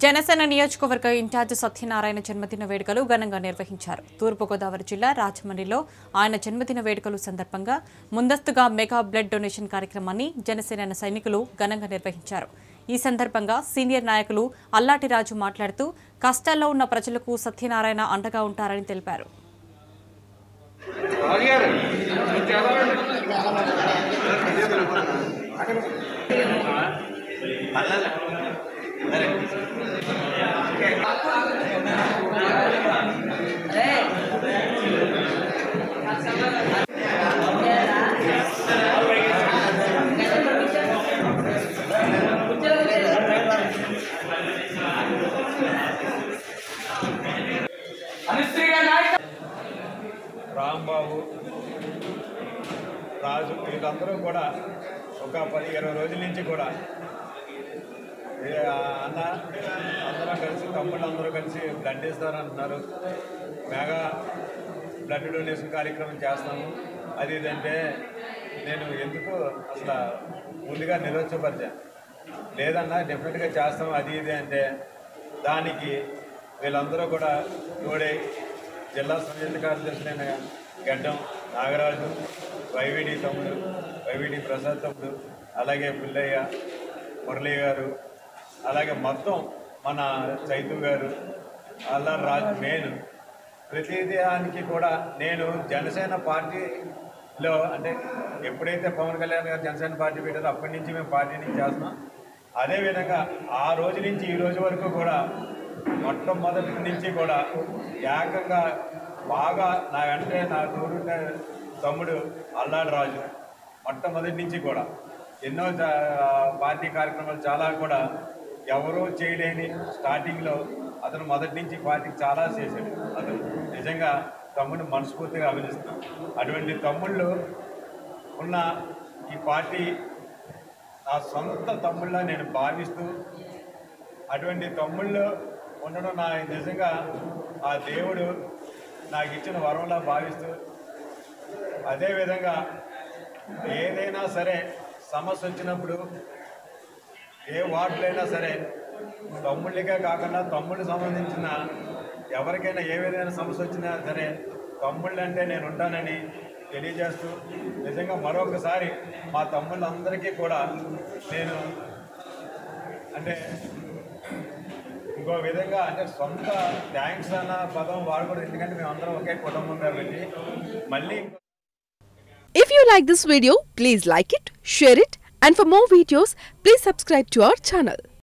జనసేన నియోజకవర్గ ఇన్ఛార్జ్ సత్యనారాయణ జన్మదిన వేడుకలు ఘనంగా నిర్వహించారు తూర్పుగోదావరి జిల్లా రాజమండ్రిలో ఆయన జన్మదిన వేడుకలు సందర్భంగా ముందస్తుగా మెగా బ్లడ్ డొనేషన్ కార్యక్రమాన్ని జనసేన సైనికులు ఘనంగా నిర్వహించారు ఈ సందర్భంగా సీనియర్ నాయకులు అల్లాటి రాజు మాట్లాడుతూ కష్టాల్లో ఉన్న ప్రజలకు సత్యనారాయణ అండగా ఉంటారని తెలిపారు రాంబాబు రాజు వీళ్ళందరూ కూడా ఒక పది ఇరవై రోజుల నుంచి కూడా ఏ అన్న అందరం కలిసి తమ్ముళ్ళు అందరూ కలిసి బ్లడ్ ఇస్తారంటున్నారు మెగా బ్లడ్ డొనేషన్ కార్యక్రమం చేస్తాము అది ఇదంటే నేను ఎందుకు అసలు ముందుగా నిరోత్సపరిచాను లేదన్నా డెఫినెట్గా చేస్తాం అది ఇది అంటే దానికి వీళ్ళందరూ కూడా తోడై జిల్లా సంయుక్త కార్యదర్శులైన గడ్డం నాగరాజు వైవిడి తమ్ముడు వైవిడి ప్రసాద్ తమ్ముడు అలాగే పుల్లయ్య మురళి గారు అలాగే మొత్తం మన చైతు గారు అల్లారు రాజు మెయిన్ ప్రతిదానికి కూడా నేను జనసేన పార్టీలో అంటే ఎప్పుడైతే పవన్ కళ్యాణ్ గారు జనసేన పార్టీ పెట్టారో అప్పటి నుంచి మేము పార్టీ నుంచి చేస్తున్నాం అదేవిధంగా ఆ రోజు నుంచి ఈ రోజు వరకు కూడా మొట్టమొదటి నుంచి కూడా ఏకంగా బాగా నా వెంటే నా తోడున్న తమ్ముడు అల్లాడు రాజు మొట్టమొదటి నుంచి కూడా ఎన్నో జా- పార్టీ కార్యక్రమాలు చాలా కూడా ఎవరూ చేయలేని స్టార్టింగ్లో అతను మొదటి నుంచి పార్టీకి చాలా చేశాడు అతను నిజంగా తమ్ముడు మనస్ఫూర్తిగా అభినందిస్తున్నాం అటువంటి తమ్ముళ్ళు ఉన్న ఈ పార్టీ నా సొంత తమ్ముళ్ళ నేను భావిస్తూ అటువంటి తమ్ముళ్ళు ఉండడం నా నిజంగా ఆ దేవుడు నాకు ఇచ్చిన వరంలా భావిస్తూ అదేవిధంగా ఏదైనా సరే సమస్య వచ్చినప్పుడు ఏ వార్డులైనా సరే తమ్ముళ్ళకే కాకుండా తమ్ముడికి సంబంధించిన ఎవరికైనా ఏ విధమైన సమస్య వచ్చినా సరే తమ్ముళ్ళు అంటే నేను ఉంటానని తెలియజేస్తూ నిజంగా మరొకసారి మా తమ్ముళ్ళందరికీ కూడా నేను అంటే ఇంకో విధంగా అంటే సొంత థ్యాంక్స్ అన్న పదం వాడకూడదు ఎందుకంటే మేము అందరం ఒకే కుటుంబం కాబట్టి మళ్ళీ ఇంకో If you like this video, please like it, share it, and for more videos, please subscribe to our channel.